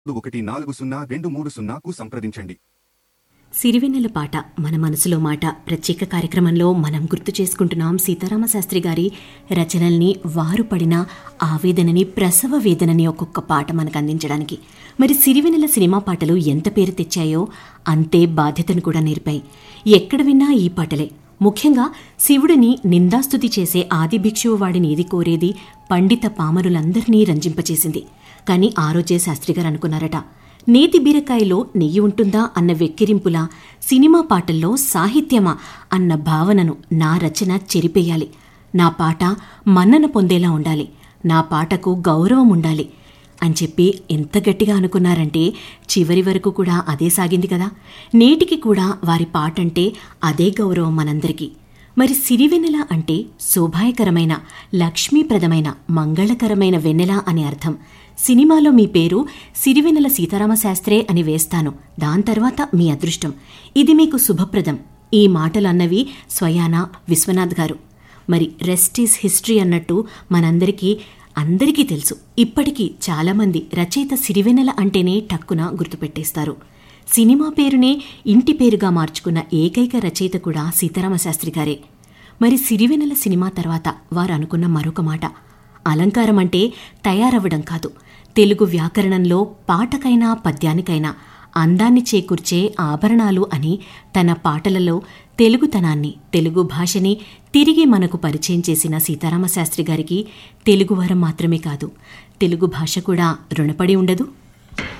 ఒకటి నాలుగు సున్నా రెండు మూడు సున్నాకు సంప్రదించండి సిరివెన్నెల పాట మన మనసులో మాట ప్రత్యేక కార్యక్రమంలో మనం గుర్తు చేసుకుంటున్నాం సీతారామ శాస్త్రి గారి రచనల్ని వారు పడిన ఆవేదనని ప్రసవ వేదనని ఒక్కొక్క పాట మనకు అందించడానికి మరి సిరివెన్నెల సినిమా పాటలు ఎంత పేరు తెచ్చాయో అంతే బాధ్యతను కూడా నేర్పాయి ఎక్కడ విన్నా ఈ పాటలే ముఖ్యంగా శివుడిని నిందాస్తుతి చేసే ఆది భిక్షువు వాడిని ఏది కోరేది పండిత పామరులందరినీ రంజింపచేసింది కాని ఆ రోజే శాస్త్రి గారు అనుకున్నారట నేతి బీరకాయలో నెయ్యి ఉంటుందా అన్న వెక్కిరింపులా సినిమా పాటల్లో సాహిత్యమా అన్న భావనను నా రచన చెరిపేయాలి నా పాట మన్నన పొందేలా ఉండాలి నా పాటకు గౌరవం ఉండాలి అని చెప్పి ఎంత గట్టిగా అనుకున్నారంటే చివరి వరకు కూడా అదే సాగింది కదా నేటికి కూడా వారి పాటంటే అదే గౌరవం మనందరికీ మరి సిరివెన్నెల అంటే శోభాయకరమైన లక్ష్మీప్రదమైన మంగళకరమైన వెన్నెల అని అర్థం సినిమాలో మీ పేరు సిరివెన్నెల సీతారామ శాస్త్రే అని వేస్తాను దాని తర్వాత మీ అదృష్టం ఇది మీకు శుభప్రదం ఈ మాటలు అన్నవి స్వయాన విశ్వనాథ్ గారు మరి రెస్ట్ ఈజ్ హిస్టరీ అన్నట్టు మనందరికీ అందరికీ తెలుసు ఇప్పటికీ చాలామంది రచయిత సిరివెన్నెల అంటేనే టక్కున గుర్తుపెట్టేస్తారు సినిమా పేరునే ఇంటి పేరుగా మార్చుకున్న ఏకైక రచయిత కూడా సీతారామ శాస్త్రి గారే మరి సిరివెన్నెల సినిమా తర్వాత వారు అనుకున్న మరొక మాట అలంకారం అంటే తయారవ్వడం కాదు తెలుగు వ్యాకరణంలో పాటకైనా పద్యానికైనా అందాన్ని చేకూర్చే ఆభరణాలు అని తన పాటలలో తెలుగుతనాన్ని తెలుగు భాషని తిరిగి మనకు పరిచయం చేసిన సీతారామ శాస్త్రి గారికి తెలుగువారం మాత్రమే కాదు తెలుగు భాష కూడా రుణపడి ఉండదు